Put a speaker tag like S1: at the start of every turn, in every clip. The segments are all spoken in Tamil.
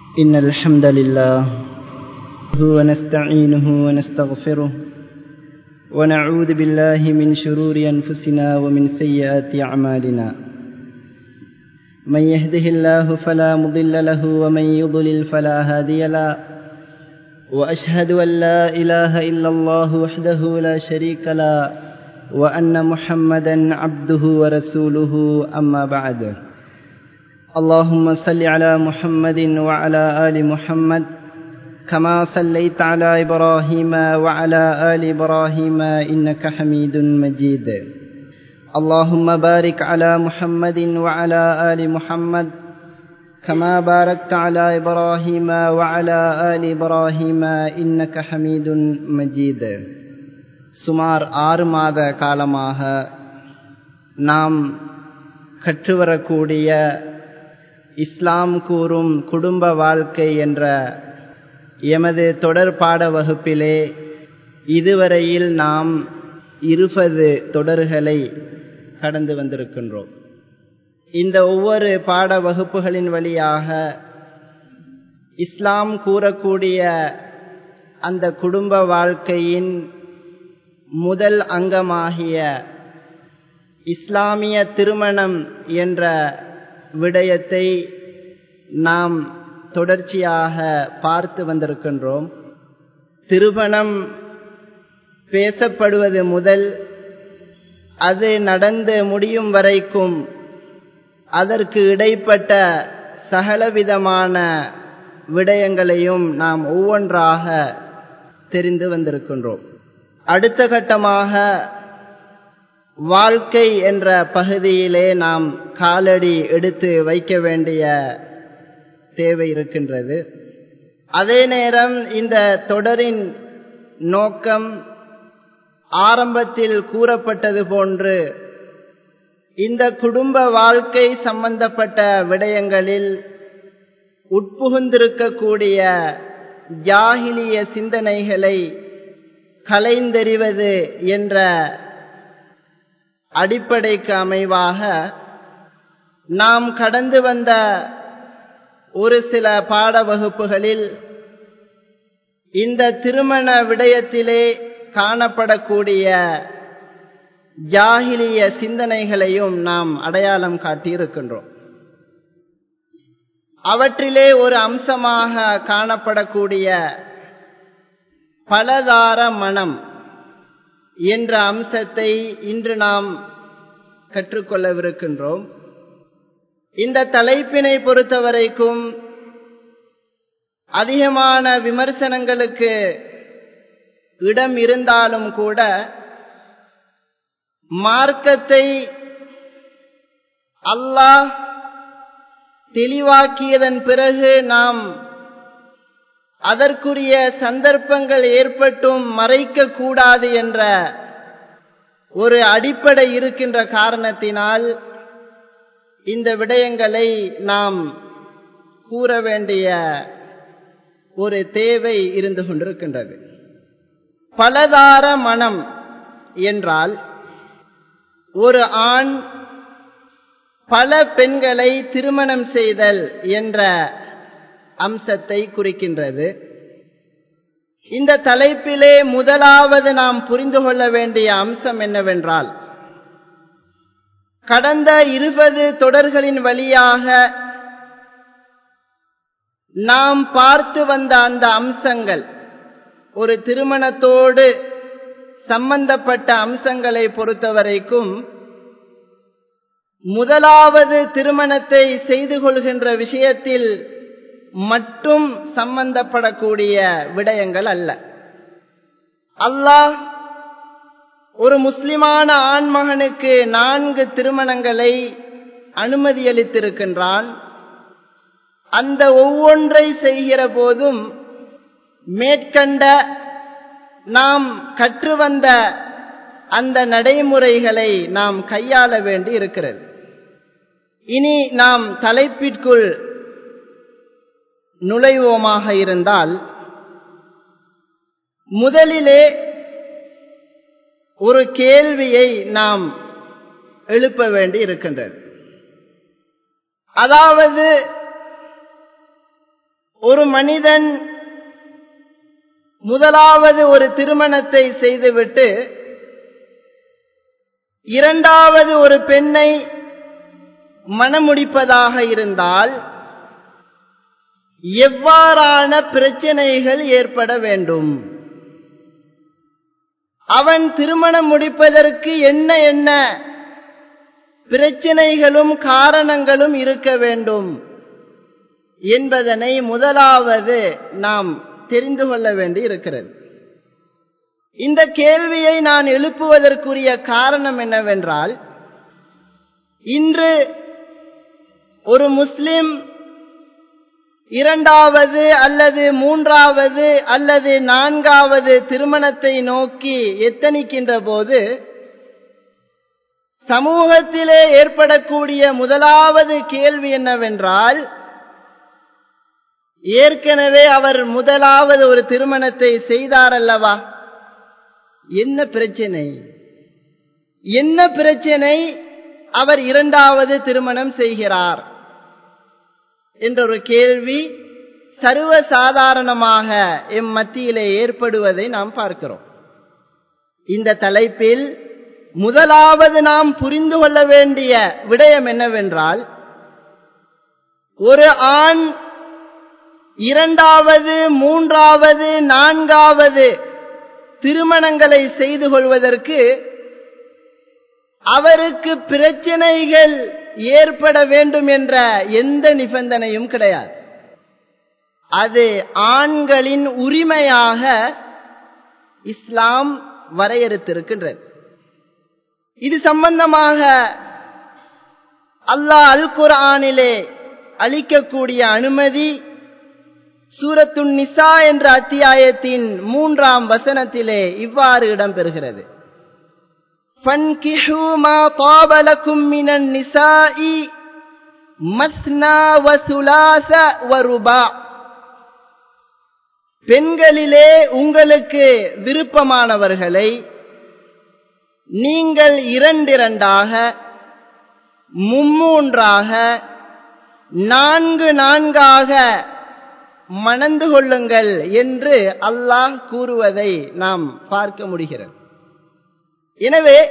S1: إن الحمد لله هو نستعينه ونستغفره ونعوذ بالله من شرور أنفسنا ومن سيئات أعمالنا من يهده الله فلا مضل له ومن يضلل فلا هادي له وأشهد أن لا إله إلا الله وحده لا شريك له وأن محمدا عبده ورسوله أما بعد اللهم صل على محمد وعلى آل محمد كما صليت على إبراهيم وعلى آل إبراهيم إنك حميد مجيد اللهم بارك على محمد وعلى آل محمد كما باركت على إبراهيم وعلى آل إبراهيم إنك حميد مجيد சுமார் ஆறு மாத காலமாக நாம் கற்றுவரக்கூடிய இஸ்லாம் கூறும் குடும்ப வாழ்க்கை என்ற எமது தொடர் பாட வகுப்பிலே இதுவரையில் நாம் இருபது தொடர்களை கடந்து வந்திருக்கின்றோம் இந்த ஒவ்வொரு பாட வகுப்புகளின் வழியாக இஸ்லாம் கூறக்கூடிய அந்த குடும்ப வாழ்க்கையின் முதல் அங்கமாகிய இஸ்லாமிய திருமணம் என்ற விடயத்தை நாம் தொடர்ச்சியாக பார்த்து வந்திருக்கின்றோம் திருமணம் பேசப்படுவது முதல் அது நடந்து முடியும் வரைக்கும் அதற்கு இடைப்பட்ட சகலவிதமான விடயங்களையும் நாம் ஒவ்வொன்றாக தெரிந்து வந்திருக்கின்றோம் அடுத்த கட்டமாக வாழ்க்கை என்ற பகுதியிலே நாம் காலடி எடுத்து வைக்க வேண்டிய தேவை இருக்கின்றது அதே நேரம் இந்த தொடரின் நோக்கம் ஆரம்பத்தில் கூறப்பட்டது போன்று இந்த குடும்ப வாழ்க்கை சம்பந்தப்பட்ட விடயங்களில் உட்புகுந்திருக்கக்கூடிய ஜாகிலிய சிந்தனைகளை கலைந்தெறிவது என்ற அடிப்படைக்கு அமைவாக நாம் கடந்து வந்த ஒரு சில பாட வகுப்புகளில் இந்த திருமண விடயத்திலே காணப்படக்கூடிய ஜாகிலிய சிந்தனைகளையும் நாம் அடையாளம் காட்டியிருக்கின்றோம் அவற்றிலே ஒரு அம்சமாக காணப்படக்கூடிய பலதார மனம் என்ற அம்சத்தை இன்று நாம் கற்றுக்கொள்ளவிருக்கின்றோம் இந்த தலைப்பினை பொறுத்தவரைக்கும் அதிகமான விமர்சனங்களுக்கு இடம் இருந்தாலும் கூட மார்க்கத்தை அல்லாஹ் தெளிவாக்கியதன் பிறகு நாம் அதற்குரிய சந்தர்ப்பங்கள் ஏற்பட்டும் மறைக்க கூடாது என்ற ஒரு அடிப்படை இருக்கின்ற காரணத்தினால் இந்த விடயங்களை நாம் கூற வேண்டிய ஒரு தேவை இருந்து கொண்டிருக்கின்றது பலதார மனம் என்றால் ஒரு ஆண் பல பெண்களை திருமணம் செய்தல் என்ற அம்சத்தை குறிக்கின்றது இந்த தலைப்பிலே முதலாவது நாம் புரிந்து கொள்ள வேண்டிய அம்சம் என்னவென்றால் கடந்த இருபது தொடர்களின் வழியாக நாம் பார்த்து வந்த அந்த அம்சங்கள் ஒரு திருமணத்தோடு சம்பந்தப்பட்ட அம்சங்களை பொறுத்தவரைக்கும் முதலாவது திருமணத்தை செய்து கொள்கின்ற விஷயத்தில் மட்டும் சம்பந்தப்படக்கூடிய விடயங்கள் அல்ல அல்லாஹ் ஒரு முஸ்லிமான ஆண்மகனுக்கு நான்கு திருமணங்களை அனுமதியளித்திருக்கின்றான் அந்த ஒவ்வொன்றை செய்கிற போதும் மேற்கண்ட நாம் கற்று வந்த அந்த நடைமுறைகளை நாம் கையாள வேண்டி இருக்கிறது இனி நாம் தலைப்பிற்குள் நுழைவோமாக இருந்தால் முதலிலே ஒரு கேள்வியை நாம் எழுப்ப வேண்டி இருக்கின்றது அதாவது ஒரு மனிதன் முதலாவது ஒரு திருமணத்தை செய்துவிட்டு இரண்டாவது ஒரு பெண்ணை மணமுடிப்பதாக இருந்தால் எவ்வாறான பிரச்சனைகள் ஏற்பட வேண்டும் அவன் திருமணம் முடிப்பதற்கு என்ன என்ன பிரச்சனைகளும் காரணங்களும் இருக்க வேண்டும் என்பதனை முதலாவது நாம் தெரிந்து கொள்ள வேண்டி இருக்கிறது இந்த கேள்வியை நான் எழுப்புவதற்குரிய காரணம் என்னவென்றால் இன்று ஒரு முஸ்லிம் இரண்டாவது அல்லது மூன்றாவது அல்லது நான்காவது திருமணத்தை நோக்கி எத்தனிக்கின்ற போது சமூகத்திலே ஏற்படக்கூடிய முதலாவது கேள்வி என்னவென்றால் ஏற்கனவே அவர் முதலாவது ஒரு திருமணத்தை செய்தார் அல்லவா என்ன பிரச்சனை என்ன பிரச்சனை அவர் இரண்டாவது திருமணம் செய்கிறார் என்ற ஒரு கேள்வி சர்வ சாதாரணமாக எம் மத்தியிலே ஏற்படுவதை நாம் பார்க்கிறோம் இந்த தலைப்பில் முதலாவது நாம் புரிந்து கொள்ள வேண்டிய விடயம் என்னவென்றால் ஒரு ஆண் இரண்டாவது மூன்றாவது நான்காவது திருமணங்களை செய்து கொள்வதற்கு அவருக்கு பிரச்சனைகள் ஏற்பட வேண்டும் என்ற எந்த நிபந்தனையும் கிடையாது அது ஆண்களின் உரிமையாக இஸ்லாம் வரையறுத்திருக்கின்றது இது சம்பந்தமாக அல்லாஹ் அல் குர்ஆனிலே அளிக்கக்கூடிய அனுமதி சூரத்துன் நிசா என்ற அத்தியாயத்தின் மூன்றாம் வசனத்திலே இவ்வாறு இடம்பெறுகிறது فانكحوا ما طاب لكم من النساء مثنى وثلاث ورباع பெண்களிலே உங்களுக்கு விருப்பமானவர்களை நீங்கள் இரண்டிரண்டாக மும்மூன்றாக நான்கு நான்காக மணந்து கொள்ளுங்கள் என்று அல்லாஹ் கூறுவதை நாம் பார்க்க முடிகிறது எனவே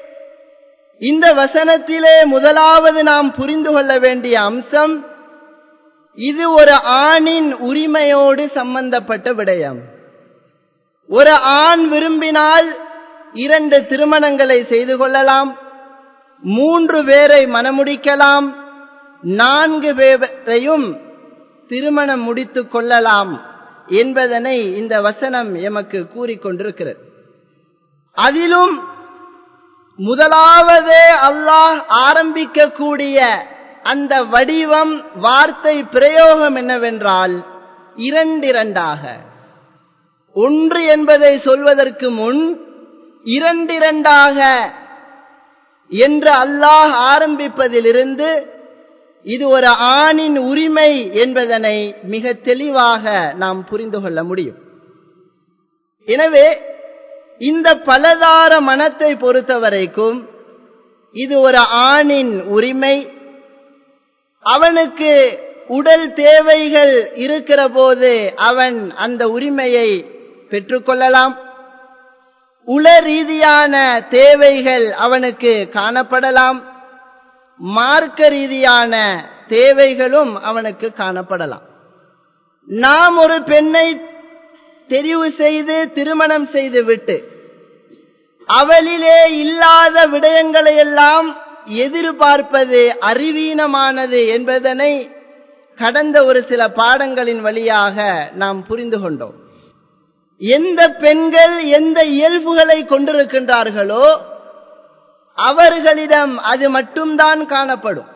S1: இந்த வசனத்திலே முதலாவது நாம் புரிந்து கொள்ள வேண்டிய அம்சம் இது ஒரு ஆணின் உரிமையோடு சம்பந்தப்பட்ட விடயம் ஒரு ஆண் விரும்பினால் இரண்டு திருமணங்களை செய்து கொள்ளலாம் மூன்று பேரை மணமுடிக்கலாம் நான்கு பேரையும் திருமணம் முடித்துக் கொள்ளலாம் என்பதனை இந்த வசனம் எமக்கு கூறிக்கொண்டிருக்கிறது அதிலும் முதலாவது அல்லாஹ் ஆரம்பிக்கக்கூடிய அந்த வடிவம் வார்த்தை பிரயோகம் என்னவென்றால் இரண்டிரண்டாக ஒன்று என்பதை சொல்வதற்கு முன் இரண்டிரண்டாக என்று அல்லாஹ் ஆரம்பிப்பதிலிருந்து இது ஒரு ஆணின் உரிமை என்பதனை மிக தெளிவாக நாம் புரிந்து கொள்ள முடியும் எனவே இந்த பலதார மனத்தை பொறுத்தவரைக்கும் இது ஒரு ஆணின் உரிமை அவனுக்கு உடல் தேவைகள் இருக்கிற போது அவன் அந்த உரிமையை பெற்றுக்கொள்ளலாம் உள ரீதியான தேவைகள் அவனுக்கு காணப்படலாம் மார்க்க ரீதியான தேவைகளும் அவனுக்கு காணப்படலாம் நாம் ஒரு பெண்ணை தெரிவு செய்து திருமணம் செய்து விட்டு அவளிலே இல்லாத விடயங்களை எல்லாம் எதிர்பார்ப்பது அறிவீனமானது என்பதனை கடந்த ஒரு சில பாடங்களின் வழியாக நாம் புரிந்து கொண்டோம் எந்த பெண்கள் எந்த இயல்புகளை கொண்டிருக்கின்றார்களோ அவர்களிடம் அது மட்டும்தான் காணப்படும்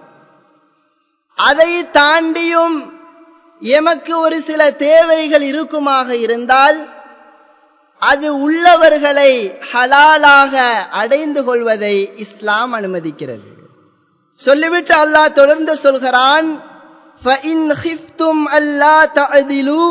S1: அதை தாண்டியும் எமக்கு ஒரு சில தேவைகள் இருக்குமாக இருந்தால் அது உள்ளவர்களை ஹலாலாக அடைந்து கொள்வதை இஸ்லாம் அனுமதிக்கிறது சொல்லிவிட்டு அல்லாஹ் தொடர்ந்து சொல்கிறான் فَإِنْ خِفْتُمْ أَلَّا تَعْدِلُوا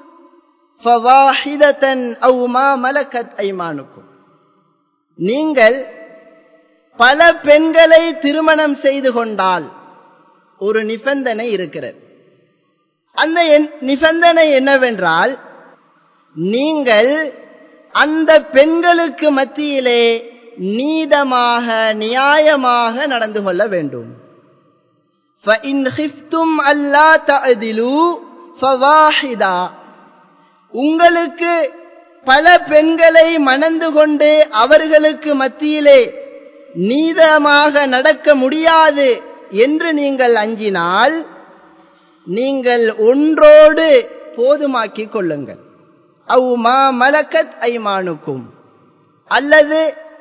S1: فَوَاحِدَةً أَوْ مَا مَلَكَتْ أَيْمَانُكُمْ நீங்கள் பல பெண்களை திருமணம் செய்து கொண்டால் ஒரு நிபந்தனை இருக்கிறது அந்த நிபந்தனை என்னவென்றால் நீங்கள் அந்த பெண்களுக்கு மத்தியிலே நீதமாக நியாயமாக நடந்து கொள்ள வேண்டும் فَإِنْ خِفْتُمْ أَلَّا تَعْدِلُوا فَوَاحِدًا உங்களுக்கு பல பெண்களை மணந்து கொண்டு அவர்களுக்கு மத்தியிலே நீதமாக நடக்க முடியாது என்று நீங்கள் அஞ்சினால் நீங்கள் ஒன்றோடு போதுமாக்கிக் கொள்ளுங்கள் அவு மா மலக்கத் ஐமானுக்கும் அல்லது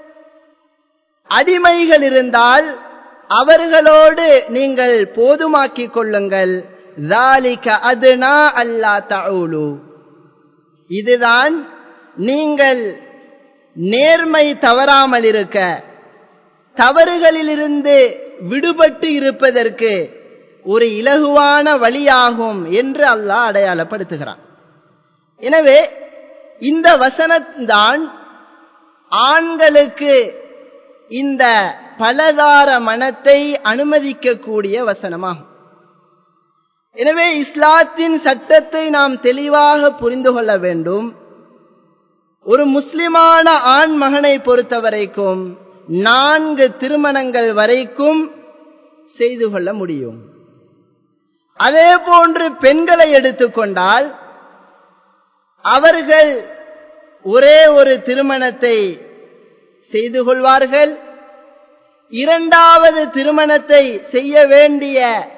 S1: அடிமைகள் இருந்தால் அவர்களோடு நீங்கள் போதுமாக்கிக் கொள்ளுங்கள் தாலிக அதுனா அல்லா தவுலு இதுதான் நீங்கள் நேர்மை தவறாமல் இருக்க தவறுகளிலிருந்து விடுபட்டு இருப்பதற்கு ஒரு இலகுவான வழியாகும் என்று அல்லாஹ் அடையாளப்படுத்துகிறான் எனவே இந்த வசனம்தான் ஆண்களுக்கு இந்த பலதார மனத்தை அனுமதிக்கக்கூடிய வசனமாகும் எனவே இஸ்லாத்தின் சட்டத்தை நாம் தெளிவாக புரிந்து கொள்ள வேண்டும் ஒரு முஸ்லிமான ஆண் மகனை பொறுத்தவரைக்கும் நான்கு திருமணங்கள் வரைக்கும் செய்து கொள்ள முடியும் அதே போன்று பெண்களை எடுத்துக்கொண்டால் அவர்கள் ஒரே ஒரு திருமணத்தை செய்து கொள்வார்கள் இரண்டாவது திருமணத்தை செய்ய வேண்டிய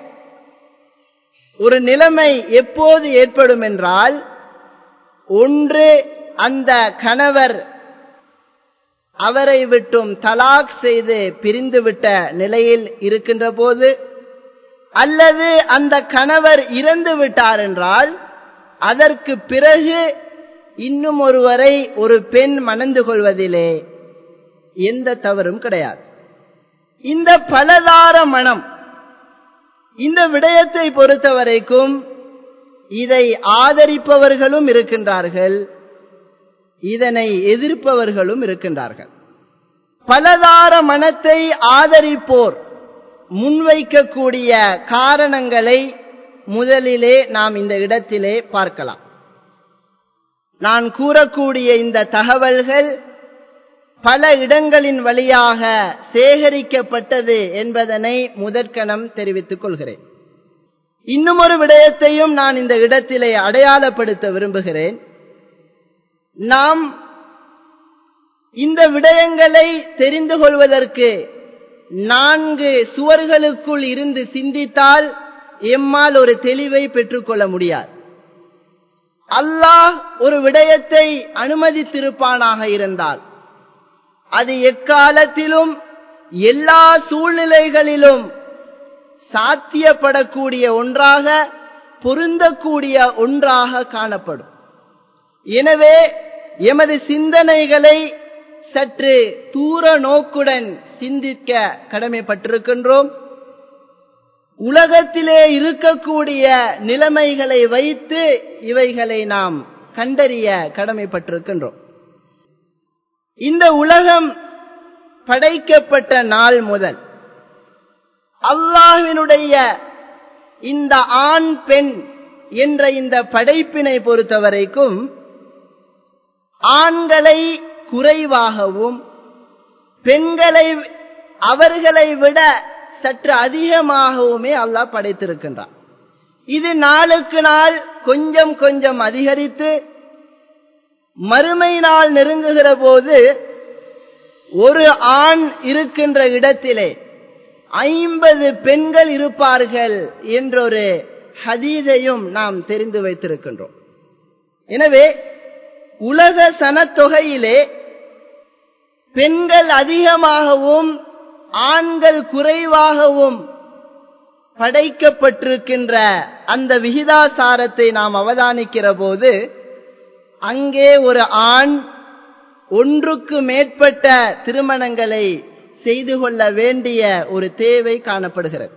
S1: ஒரு நிலைமை எப்போது ஏற்படும் என்றால் ஒன்று அந்த கணவர் அவரை விட்டும் தலாக் செய்து பிரிந்துவிட்ட நிலையில் இருக்கின்ற போது அல்லது அந்த கணவர் இறந்து விட்டார் என்றால் அதற்கு பிறகு இன்னும் ஒருவரை ஒரு பெண் மணந்து கொள்வதிலே எந்த தவறும் கிடையாது இந்த பலதார மனம் இந்த விடயத்தை பொறுத்தவரைக்கும் இதை ஆதரிப்பவர்களும் இருக்கின்றார்கள் இதனை எதிர்ப்பவர்களும் இருக்கின்றார்கள் பலதார மனத்தை ஆதரிப்போர் முன்வைக்கக்கூடிய காரணங்களை முதலிலே நாம் இந்த இடத்திலே பார்க்கலாம் நான் கூறக்கூடிய இந்த தகவல்கள் பல இடங்களின் வழியாக சேகரிக்கப்பட்டது என்பதனை முதற்கணம் தெரிவித்துக் கொள்கிறேன் இன்னும் ஒரு விடயத்தையும் நான் இந்த இடத்திலே அடையாளப்படுத்த விரும்புகிறேன் நாம் இந்த விடயங்களை தெரிந்து கொள்வதற்கு நான்கு சுவர்களுக்குள் இருந்து சிந்தித்தால் எம்மால் ஒரு தெளிவை பெற்றுக்கொள்ள முடியாது அல்லாஹ் ஒரு விடயத்தை அனுமதித்திருப்பானாக இருந்தால் அது எக்காலத்திலும் எல்லா சூழ்நிலைகளிலும் சாத்தியப்படக்கூடிய ஒன்றாக பொருந்தக்கூடிய ஒன்றாக காணப்படும் எனவே எமது சிந்தனைகளை சற்று தூர நோக்குடன் சிந்திக்க கடமைப்பட்டிருக்கின்றோம் உலகத்திலே இருக்கக்கூடிய நிலைமைகளை வைத்து இவைகளை நாம் கண்டறிய கடமைப்பட்டிருக்கின்றோம் இந்த உலகம் படைக்கப்பட்ட நாள் முதல் அல்லாஹினுடைய இந்த ஆண் பெண் என்ற இந்த படைப்பினை பொறுத்தவரைக்கும் ஆண்களை குறைவாகவும் பெண்களை அவர்களை விட சற்று அதிகமாகவுமே அல்லாஹ் படைத்திருக்கின்றான் இது நாளுக்கு நாள் கொஞ்சம் கொஞ்சம் அதிகரித்து மறுமை நாள் நெருங்குகிற போது ஒரு ஆண் இருக்கின்ற இடத்திலே ஐம்பது பெண்கள் இருப்பார்கள் என்றொரு ஹதீதையும் நாம் தெரிந்து வைத்திருக்கின்றோம் எனவே உலக சனத்தொகையிலே பெண்கள் அதிகமாகவும் ஆண்கள் குறைவாகவும் படைக்கப்பட்டிருக்கின்ற அந்த விகிதாசாரத்தை நாம் அவதானிக்கிற போது அங்கே ஒரு ஆண் ஒன்றுக்கு மேற்பட்ட திருமணங்களை செய்து கொள்ள வேண்டிய ஒரு தேவை காணப்படுகிறது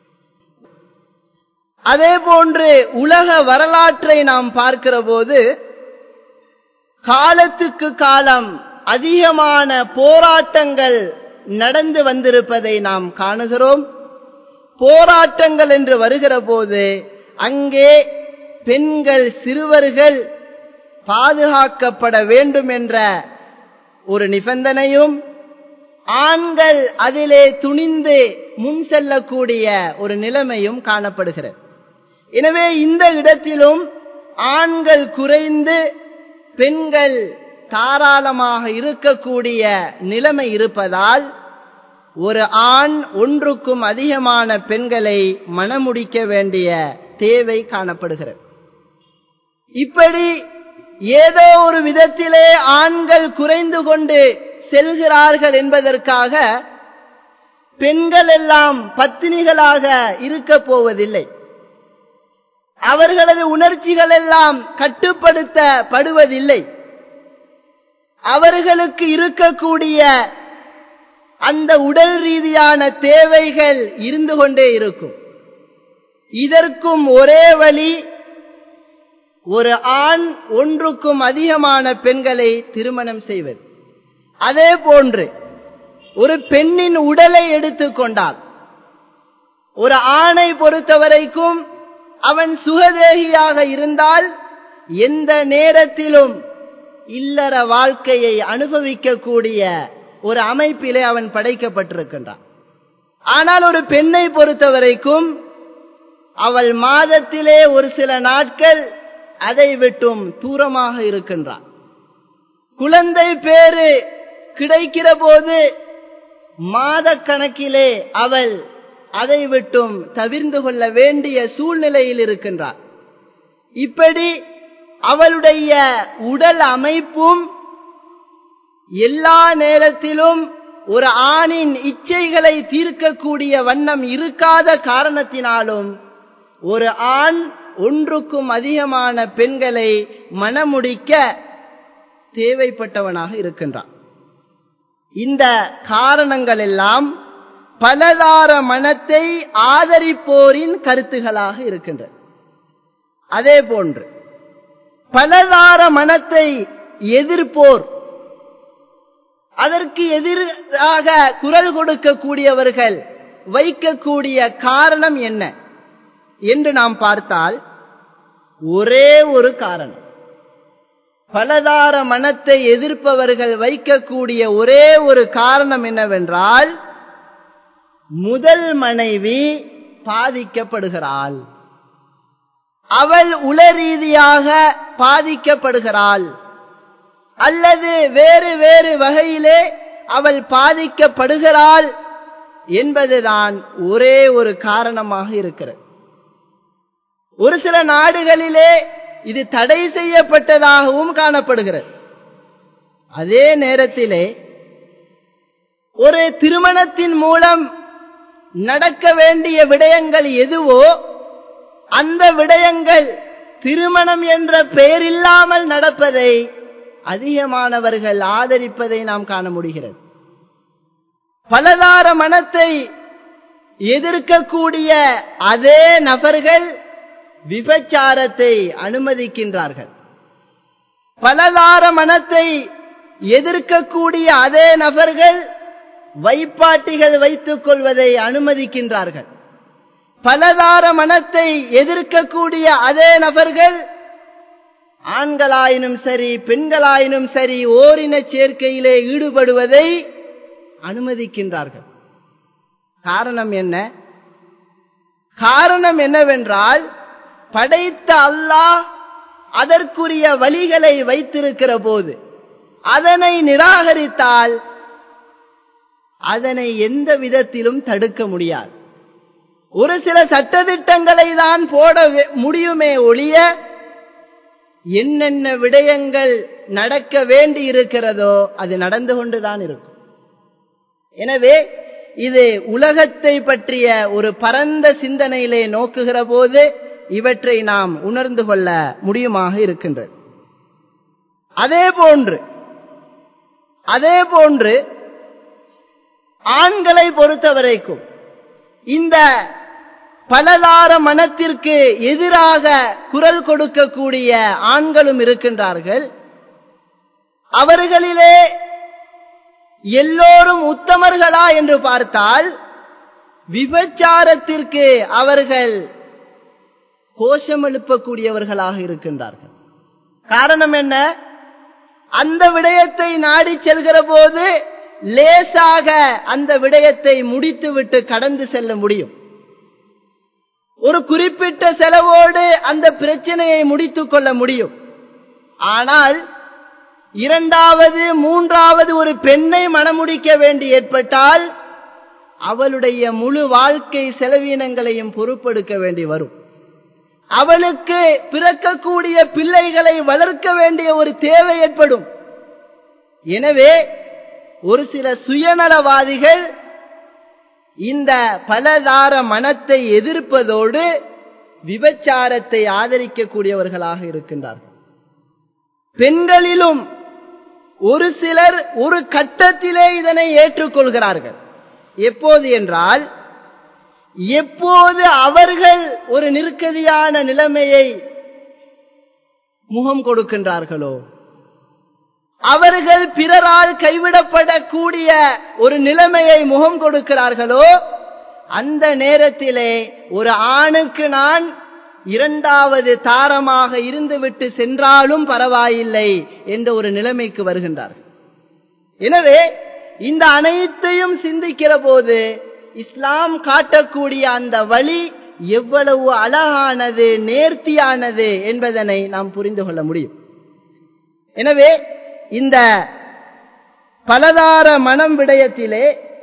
S1: அதே போன்று உலக வரலாற்றை நாம் பார்க்கிற போது காலத்துக்கு காலம் அதிகமான போராட்டங்கள் நடந்து வந்திருப்பதை நாம் காணுகிறோம் போராட்டங்கள் என்று வருகிற போது அங்கே பெண்கள் சிறுவர்கள் பாதுகாக்கப்பட வேண்டும் என்ற ஒரு நிபந்தனையும் ஆண்கள் அதிலே துணிந்து முன் செல்லக்கூடிய ஒரு நிலைமையும் காணப்படுகிறது எனவே இந்த இடத்திலும் ஆண்கள் குறைந்து பெண்கள் தாராளமாக இருக்கக்கூடிய நிலைமை இருப்பதால் ஒரு ஆண் ஒன்றுக்கும் அதிகமான பெண்களை மணமுடிக்க வேண்டிய தேவை காணப்படுகிறது இப்படி ஏதோ ஒரு விதத்திலே ஆண்கள் குறைந்து கொண்டு செல்கிறார்கள் என்பதற்காக பெண்கள் எல்லாம் பத்தினிகளாக இருக்க போவதில்லை அவர்களது உணர்ச்சிகள் எல்லாம் கட்டுப்படுத்தப்படுவதில்லை அவர்களுக்கு இருக்கக்கூடிய அந்த உடல் ரீதியான தேவைகள் இருந்து கொண்டே இருக்கும் இதற்கும் ஒரே வழி ஒரு ஆண் ஒன்றுக்கும் அதிகமான பெண்களை திருமணம் செய்வது அதே போன்று ஒரு பெண்ணின் உடலை எடுத்துக்கொண்டால் ஒரு ஆணை பொறுத்தவரைக்கும் அவன் சுகதேகியாக இருந்தால் எந்த நேரத்திலும் இல்லற வாழ்க்கையை அனுபவிக்கக்கூடிய ஒரு அமைப்பிலே அவன் படைக்கப்பட்டிருக்கின்றான் ஆனால் ஒரு பெண்ணை பொறுத்தவரைக்கும் அவள் மாதத்திலே ஒரு சில நாட்கள் அதை விட்டும் தூரமாக இருக்கின்றான் குழந்தை பேரு கிடைக்கிற போது மாத கணக்கிலே அவள் அதை விட்டும் தவிர்ந்து கொள்ள வேண்டிய சூழ்நிலையில் இருக்கின்றார் இப்படி அவளுடைய உடல் அமைப்பும் எல்லா நேரத்திலும் ஒரு ஆணின் இச்சைகளை தீர்க்கக்கூடிய வண்ணம் இருக்காத காரணத்தினாலும் ஒரு ஆண் ஒன்றுக்கும் அதிகமான பெண்களை மணமுடிக்க தேவைப்பட்டவனாக இருக்கின்றான் இந்த காரணங்கள் எல்லாம் பலதார மனத்தை ஆதரிப்போரின் கருத்துகளாக இருக்கின்றது அதே போன்று பலதார மனத்தை எதிர்ப்போர் அதற்கு எதிராக குரல் கொடுக்கக்கூடியவர்கள் வைக்கக்கூடிய காரணம் என்ன என்று நாம் பார்த்தால் ஒரே ஒரு காரணம் பலதார மனத்தை எதிர்ப்பவர்கள் வைக்கக்கூடிய ஒரே ஒரு காரணம் என்னவென்றால் முதல் மனைவி பாதிக்கப்படுகிறாள் அவள் உளரீதியாக பாதிக்கப்படுகிறாள் அல்லது வேறு வேறு வகையிலே அவள் பாதிக்கப்படுகிறாள் என்பதுதான் ஒரே ஒரு காரணமாக இருக்கிறது ஒரு சில நாடுகளிலே இது தடை செய்யப்பட்டதாகவும் காணப்படுகிறது அதே நேரத்திலே ஒரு திருமணத்தின் மூலம் நடக்க வேண்டிய விடயங்கள் எதுவோ அந்த விடயங்கள் திருமணம் என்ற பெயரில்லாமல் நடப்பதை அதிகமானவர்கள் ஆதரிப்பதை நாம் காண முடிகிறது பலதார மனத்தை எதிர்க்கக்கூடிய அதே நபர்கள் விபச்சாரத்தை அனுமதிக்கின்றார்கள் பலதார மனத்தை எதிர்க்கக்கூடிய அதே நபர்கள் வைப்பாட்டிகள் வைத்துக் கொள்வதை அனுமதிக்கின்றார்கள் பலதார மனத்தை எதிர்க்கக்கூடிய அதே நபர்கள் ஆண்களாயினும் சரி பெண்களாயினும் சரி ஓரின சேர்க்கையிலே ஈடுபடுவதை அனுமதிக்கின்றார்கள் காரணம் என்ன காரணம் என்னவென்றால் படைத்த அல்லாஹ் அதற்குரிய வழிகளை வைத்திருக்கிற போது அதனை நிராகரித்தால் அதனை எந்த விதத்திலும் தடுக்க முடியாது ஒரு சில சட்டதிட்டங்களை தான் போட முடியுமே ஒழிய என்னென்ன விடயங்கள் நடக்க வேண்டி இருக்கிறதோ அது நடந்து கொண்டுதான் இருக்கும் எனவே இது உலகத்தை பற்றிய ஒரு பரந்த சிந்தனையிலே நோக்குகிற போது இவற்றை நாம் உணர்ந்து கொள்ள முடியுமாக இருக்கின்றது அதே போன்று அதே போன்று ஆண்களை பொறுத்தவரைக்கும் இந்த பலதார மனத்திற்கு எதிராக குரல் கொடுக்கக்கூடிய ஆண்களும் இருக்கின்றார்கள் அவர்களிலே எல்லோரும் உத்தமர்களா என்று பார்த்தால் விபச்சாரத்திற்கு அவர்கள் கோஷம் எழுப்பக்கூடியவர்களாக இருக்கின்றார்கள் காரணம் என்ன அந்த விடயத்தை நாடி செல்கிற போது லேசாக அந்த விடயத்தை முடித்துவிட்டு கடந்து செல்ல முடியும் ஒரு குறிப்பிட்ட செலவோடு அந்த பிரச்சனையை முடித்துக் கொள்ள முடியும் ஆனால் இரண்டாவது மூன்றாவது ஒரு பெண்ணை மணமுடிக்க வேண்டி ஏற்பட்டால் அவளுடைய முழு வாழ்க்கை செலவீனங்களையும் பொறுப்பெடுக்க வேண்டி வரும் அவளுக்கு பிறக்கக்கூடிய பிள்ளைகளை வளர்க்க வேண்டிய ஒரு தேவை ஏற்படும் எனவே ஒரு சில சுயநலவாதிகள் இந்த பலதார மனத்தை எதிர்ப்பதோடு விபச்சாரத்தை ஆதரிக்கக்கூடியவர்களாக இருக்கின்றார்கள் பெண்களிலும் ஒரு சிலர் ஒரு கட்டத்திலே இதனை ஏற்றுக்கொள்கிறார்கள் எப்போது என்றால் எப்போது அவர்கள் ஒரு நிற்கதியான நிலைமையை முகம் கொடுக்கின்றார்களோ அவர்கள் பிறரால் கைவிடப்படக்கூடிய ஒரு நிலைமையை முகம் கொடுக்கிறார்களோ அந்த நேரத்திலே ஒரு ஆணுக்கு நான் இரண்டாவது தாரமாக இருந்துவிட்டு சென்றாலும் பரவாயில்லை என்ற ஒரு நிலைமைக்கு வருகின்றார்கள் எனவே இந்த அனைத்தையும் சிந்திக்கிற போது இஸ்லாம் காட்டக்கூடிய அந்த வழி எவ்வளவு அழகானது நேர்த்தியானது என்பதனை நாம் புரிந்து கொள்ள முடியும் எனவே இந்த பலதார மனம் விடயத்திலே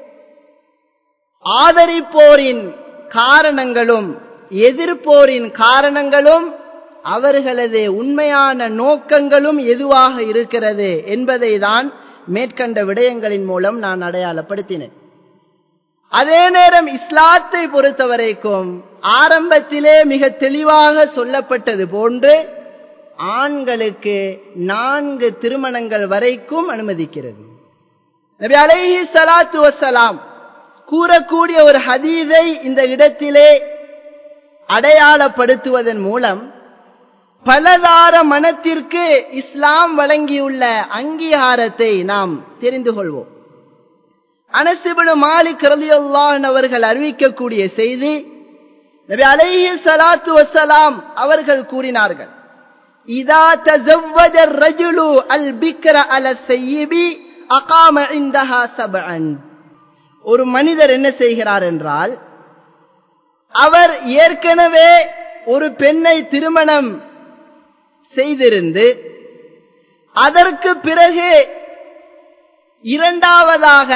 S1: ஆதரிப்போரின் காரணங்களும் எதிர்ப்போரின் காரணங்களும் அவர்களது உண்மையான நோக்கங்களும் எதுவாக இருக்கிறது என்பதை தான் மேற்கண்ட விடயங்களின் மூலம் நான் அடையாளப்படுத்தினேன் அதே நேரம் இஸ்லாத்தை பொறுத்தவரைக்கும் ஆரம்பத்திலே மிக தெளிவாக சொல்லப்பட்டது போன்று ஆண்களுக்கு நான்கு திருமணங்கள் வரைக்கும் அனுமதிக்கிறது நபி அலைஹி சலாத்து வசலாம் கூறக்கூடிய ஒரு ஹதீதை இந்த இடத்திலே அடையாளப்படுத்துவதன் மூலம் பலதார மனத்திற்கு இஸ்லாம் வழங்கியுள்ள அங்கீகாரத்தை நாம் தெரிந்து கொள்வோம் அனசிபனு மாலிக் ரலியல்லாஹன் அவர்கள் அறிவிக்கக்கூடிய செய்தி நபி அலைஹி சலாத்து வசலாம் அவர்கள் கூறினார்கள் இதா தஸவ்வஜ الرجل البكر على السيب அகாம இந்தஹா சபஅன் ஒரு மனிதர் என்ன செய்கிறார் என்றால் அவர் ஏற்கனவே ஒரு பெண்ணை திருமணம் செய்திருந்து அதற்கு பிறகு இரண்டாவதாக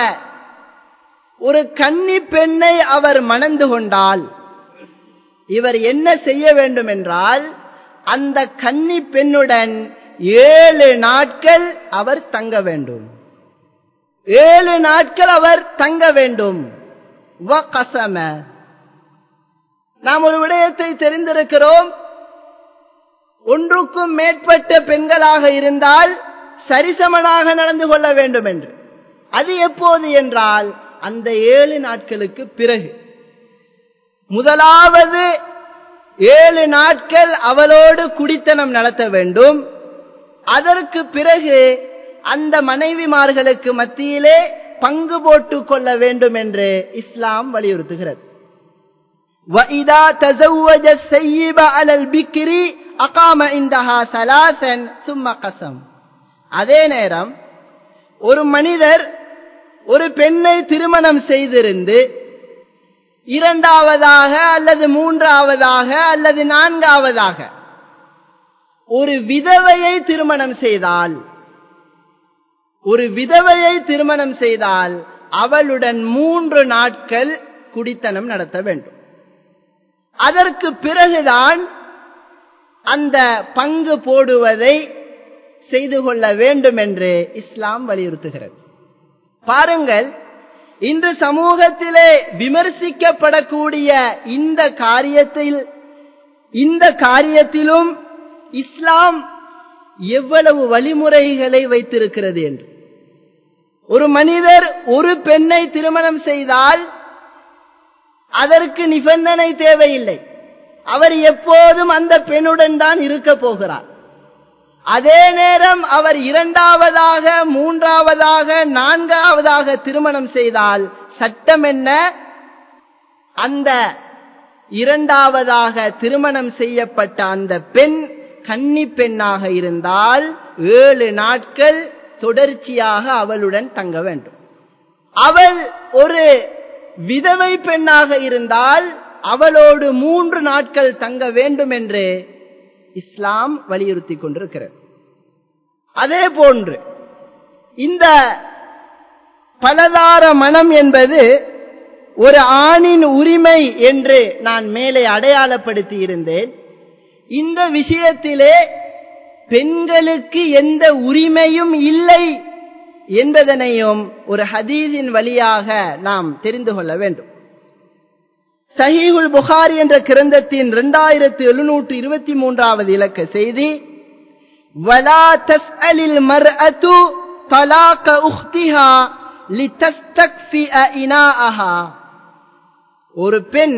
S1: ஒரு கன்னி பெண்ணை அவர் மணந்து கொண்டால் இவர் என்ன செய்ய வேண்டும் என்றால் அந்த கன்னி பெண்ணுடன் ஏழு நாட்கள் அவர் தங்க வேண்டும் ஏழு நாட்கள் அவர் தங்க வேண்டும் கசம நாம் ஒரு விடயத்தை தெரிந்திருக்கிறோம் ஒன்றுக்கும் மேற்பட்ட பெண்களாக இருந்தால் சரிசமனாக நடந்து கொள்ள வேண்டும் என்று அது எப்போது என்றால் அந்த ஏழு நாட்களுக்கு பிறகு முதலாவது ஏழு நாட்கள் அவளோடு குடித்தனம் நடத்த வேண்டும் அதற்கு பிறகு அந்த மனைவிமார்களுக்கு மத்தியிலே பங்கு போட்டுக் கொள்ள வேண்டும் என்று இஸ்லாம் வலியுறுத்துகிறது وَإِذَا تَزَوَّجَ السَّيِّبَ عَلَى الْبِكْرِ أَقَامَ عِندَهَا ثَلَاثًا ثُمَّ قَسَمَ அதே நேரம் ஒரு மனிதர் ஒரு பெண்ணை திருமணம் செய்திருந்து இரண்டாவதாக அல்லது மூன்றாவதாக அல்லது நான்காவதாக ஒரு விதவையை திருமணம் செய்தால் ஒரு விதவையை திருமணம் செய்தால் அவளுடன் மூன்று நாட்கள் குடித்தனம் நடத்த வேண்டும் அதற்கு பிறகுதான் அந்த பங்கு போடுவதை செய்து கொள்ள வேண்டும் என்று இஸ்லாம் வலியுறுத்துகிறது பாருங்கள் இன்று சமூகத்திலே விமர்சிக்கப்படக்கூடிய இந்த காரியத்தில் இந்த காரியத்திலும் இஸ்லாம் எவ்வளவு வழிமுறைகளை வைத்திருக்கிறது என்று ஒரு மனிதர் ஒரு பெண்ணை திருமணம் செய்தால் அதற்கு நிபந்தனை தேவையில்லை அவர் எப்போதும் அந்த பெண்ணுடன் தான் இருக்க போகிறார் அதே நேரம் அவர் இரண்டாவதாக மூன்றாவதாக நான்காவதாக திருமணம் செய்தால் சட்டம் என்ன அந்த இரண்டாவதாக திருமணம் செய்யப்பட்ட அந்த பெண் கன்னி பெண்ணாக இருந்தால் ஏழு நாட்கள் தொடர்ச்சியாக அவளுடன் தங்க வேண்டும் அவள் ஒரு விதவை பெண்ணாக இருந்தால் அவளோடு மூன்று நாட்கள் தங்க வேண்டும் என்று இஸ்லாம் வலியுறுத்தி கொண்டிருக்கிறது அதே போன்று இந்த பலதார மனம் என்பது ஒரு ஆணின் உரிமை என்று நான் மேலே அடையாளப்படுத்தி இருந்தேன் இந்த விஷயத்திலே பெண்களுக்கு எந்த உரிமையும் இல்லை என்பதனையும் ஒரு ஹதீஸின் வழியாக நாம் தெரிந்து கொள்ள வேண்டும் சஹீஹுல் புகாரி என்ற கிரந்தத்தின் இரண்டாயிரத்தி எழுநூற்று இருபத்தி மூன்றாவது இலக்க செய்தி வலா தஸ்அலில் மர்அத்து தலாக உஹ்திஹா லிதஸ்தக்ஃபிஅ இனாஅஹா ஒரு பெண்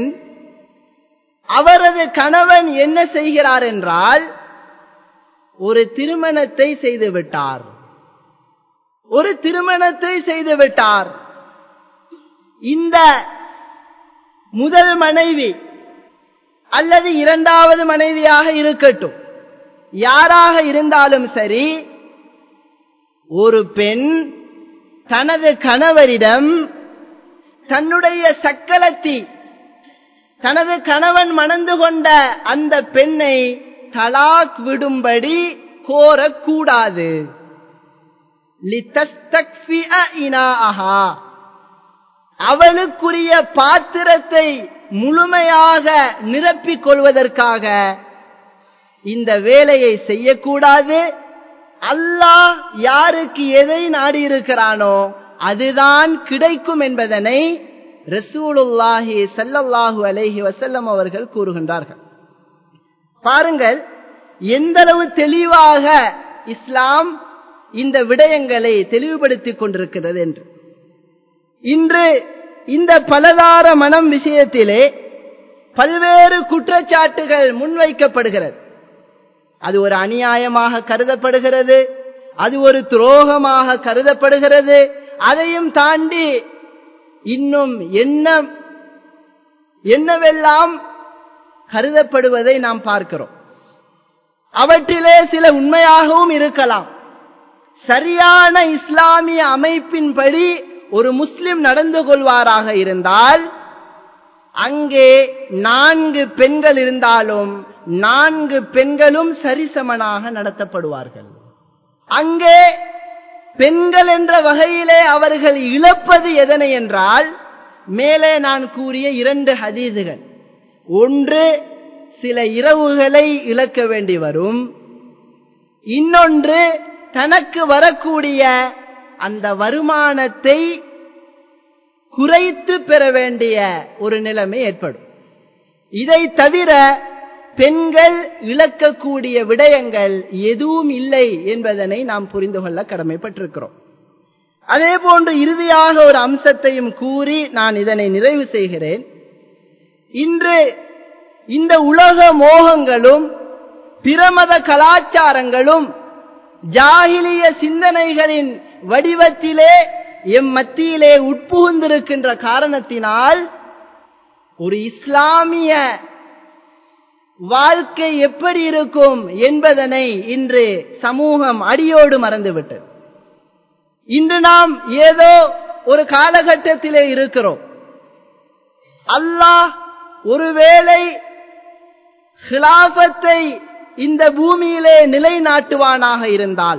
S1: அவரது கணவன் என்ன செய்கிறார் என்றால் ஒரு திருமணத்தை செய்து விட்டார் ஒரு திருமணத்தை செய்து விட்டார் இந்த முதல் மனைவி அல்லது இரண்டாவது மனைவியாக இருக்கட்டும் யாராக இருந்தாலும் சரி ஒரு பெண் தனது கணவரிடம் தன்னுடைய சக்கலத்தி தனது கணவன் மணந்து கொண்ட அந்த பெண்ணை தலாக் விடும்படி கோரக்கூடாது அவளுக்குரிய பாத்திரத்தை முழுமையாக நிரப்பிக் கொள்வதற்காக இந்த வேலையை செய்யக்கூடாது அல்லாஹ் யாருக்கு எதை நாடியிருக்கிறானோ அதுதான் கிடைக்கும் என்பதனை ரசூலுல்லாஹி சல்லல்லாஹு அலைஹி வசல்லம் அவர்கள் கூறுகின்றார்கள் பாருங்கள் எந்தளவு தெளிவாக இஸ்லாம் இந்த விடயங்களை தெளிவுபடுத்திக் கொண்டிருக்கிறது என்று இன்று இந்த பலதார மனம் விஷயத்திலே பல்வேறு குற்றச்சாட்டுகள் முன்வைக்கப்படுகிறது அது ஒரு அநியாயமாக கருதப்படுகிறது அது ஒரு துரோகமாக கருதப்படுகிறது அதையும் தாண்டி இன்னும் என்ன என்னவெல்லாம் கருதப்படுவதை நாம் பார்க்கிறோம் அவற்றிலே சில உண்மையாகவும் இருக்கலாம் சரியான இஸ்லாமிய அமைப்பின்படி ஒரு முஸ்லிம் நடந்து கொள்வாராக இருந்தால் அங்கே நான்கு பெண்கள் இருந்தாலும் நான்கு பெண்களும் சரிசமனாக நடத்தப்படுவார்கள் அங்கே பெண்கள் என்ற வகையிலே அவர்கள் இழப்பது எதனை என்றால் மேலே நான் கூறிய இரண்டு ஹதீதுகள் ஒன்று சில இரவுகளை இழக்க வேண்டி வரும் இன்னொன்று தனக்கு வரக்கூடிய அந்த வருமானத்தை குறைத்து பெற வேண்டிய ஒரு நிலைமை ஏற்படும் இதை தவிர பெண்கள் இழக்கக்கூடிய விடயங்கள் எதுவும் இல்லை என்பதனை நாம் புரிந்து கொள்ள கடமைப்பட்டிருக்கிறோம் அதே போன்று இறுதியாக ஒரு அம்சத்தையும் கூறி நான் இதனை நிறைவு செய்கிறேன் இன்று இந்த உலக மோகங்களும் பிரமத கலாச்சாரங்களும் ஜாகிலிய சிந்தனைகளின் வடிவத்திலே எம் மத்தியிலே உட்புகுந்திருக்கின்ற காரணத்தினால் ஒரு இஸ்லாமிய வாழ்க்கை எப்படி இருக்கும் என்பதனை இன்று சமூகம் அடியோடு மறந்துவிட்டது இன்று நாம் ஏதோ ஒரு காலகட்டத்திலே இருக்கிறோம் அல்லாஹ் ஒருவேளை ஹிலாபத்தை இந்த பூமியிலே நிலைநாட்டுவானாக இருந்தால்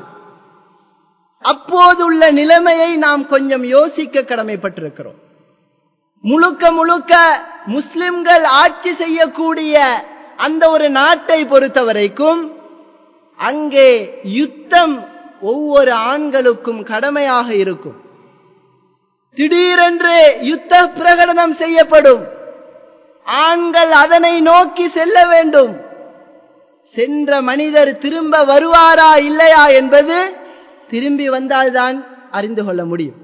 S1: அப்போதுள்ள நிலைமையை நாம் கொஞ்சம் யோசிக்க கடமைப்பட்டிருக்கிறோம் முழுக்க முழுக்க முஸ்லிம்கள் ஆட்சி செய்யக்கூடிய அந்த ஒரு நாட்டை பொறுத்தவரைக்கும் அங்கே யுத்தம் ஒவ்வொரு ஆண்களுக்கும் கடமையாக இருக்கும் திடீரென்று யுத்த பிரகடனம் செய்யப்படும் ஆண்கள் அதனை நோக்கி செல்ல வேண்டும் சென்ற மனிதர் திரும்ப வருவாரா இல்லையா என்பது திரும்பி வந்தால்தான் அறிந்து கொள்ள முடியும்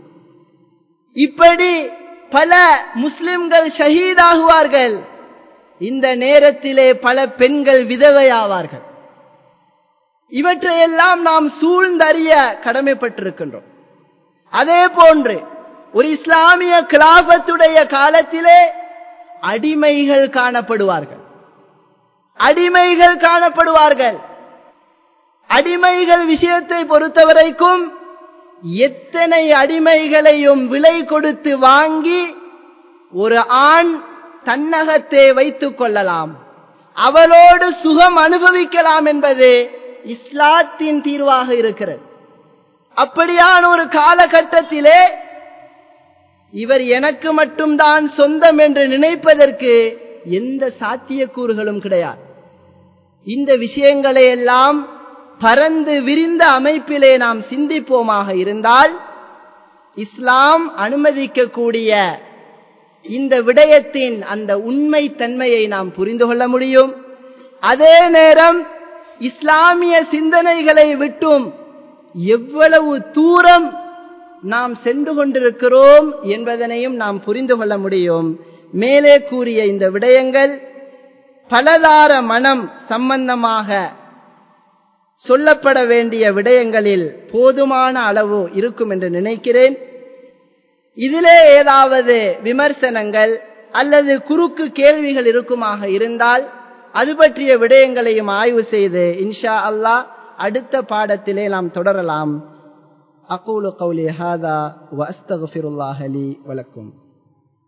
S1: இப்படி பல முஸ்லிம்கள் ஷஹீதாகுவார்கள் இந்த நேரத்திலே பல பெண்கள் விதவையாவார்கள் இவற்றையெல்லாம் நாம் சூழ்ந்தறிய கடமைப்பட்டிருக்கின்றோம் அதே போன்று ஒரு இஸ்லாமிய கிலாபத்துடைய காலத்திலே அடிமைகள் காணப்படுவார்கள் அடிமைகள் காணப்படுவார்கள் அடிமைகள் விஷயத்தை பொறுத்தவரைக்கும் எத்தனை அடிமைகளையும் விலை கொடுத்து வாங்கி ஒரு ஆண் தன்னகத்தே வைத்துக் கொள்ளலாம் அவளோடு சுகம் அனுபவிக்கலாம் என்பது இஸ்லாத்தின் தீர்வாக இருக்கிறது அப்படியான ஒரு காலகட்டத்திலே இவர் எனக்கு மட்டும்தான் சொந்தம் என்று நினைப்பதற்கு எந்த சாத்தியக்கூறுகளும் கிடையாது இந்த விஷயங்களை எல்லாம் பரந்து விரிந்த அமைப்பிலே நாம் சிந்திப்போமாக இருந்தால் இஸ்லாம் அனுமதிக்கக்கூடிய இந்த விடயத்தின் அந்த உண்மை தன்மையை நாம் புரிந்து கொள்ள முடியும் அதே நேரம் இஸ்லாமிய சிந்தனைகளை விட்டும் எவ்வளவு தூரம் நாம் சென்று கொண்டிருக்கிறோம் என்பதனையும் நாம் புரிந்து கொள்ள முடியும் மேலே கூறிய இந்த விடயங்கள் பலதார மனம் சம்பந்தமாக சொல்லப்பட வேண்டிய விடயங்களில் போதுமான அளவு இருக்கும் என்று நினைக்கிறேன் இதிலே ஏதாவது விமர்சனங்கள் அல்லது குறுக்கு கேள்விகள் இருக்குமாக இருந்தால் அது பற்றிய விடயங்களையும் ஆய்வு செய்து இன்ஷா அல்லாஹ் அடுத்த பாடத்திலே நாம் தொடரலாம் அகூலு கௌலி ஹாதா வ அஸ்தகுஃபிருல்லாஹலி வலக்கும்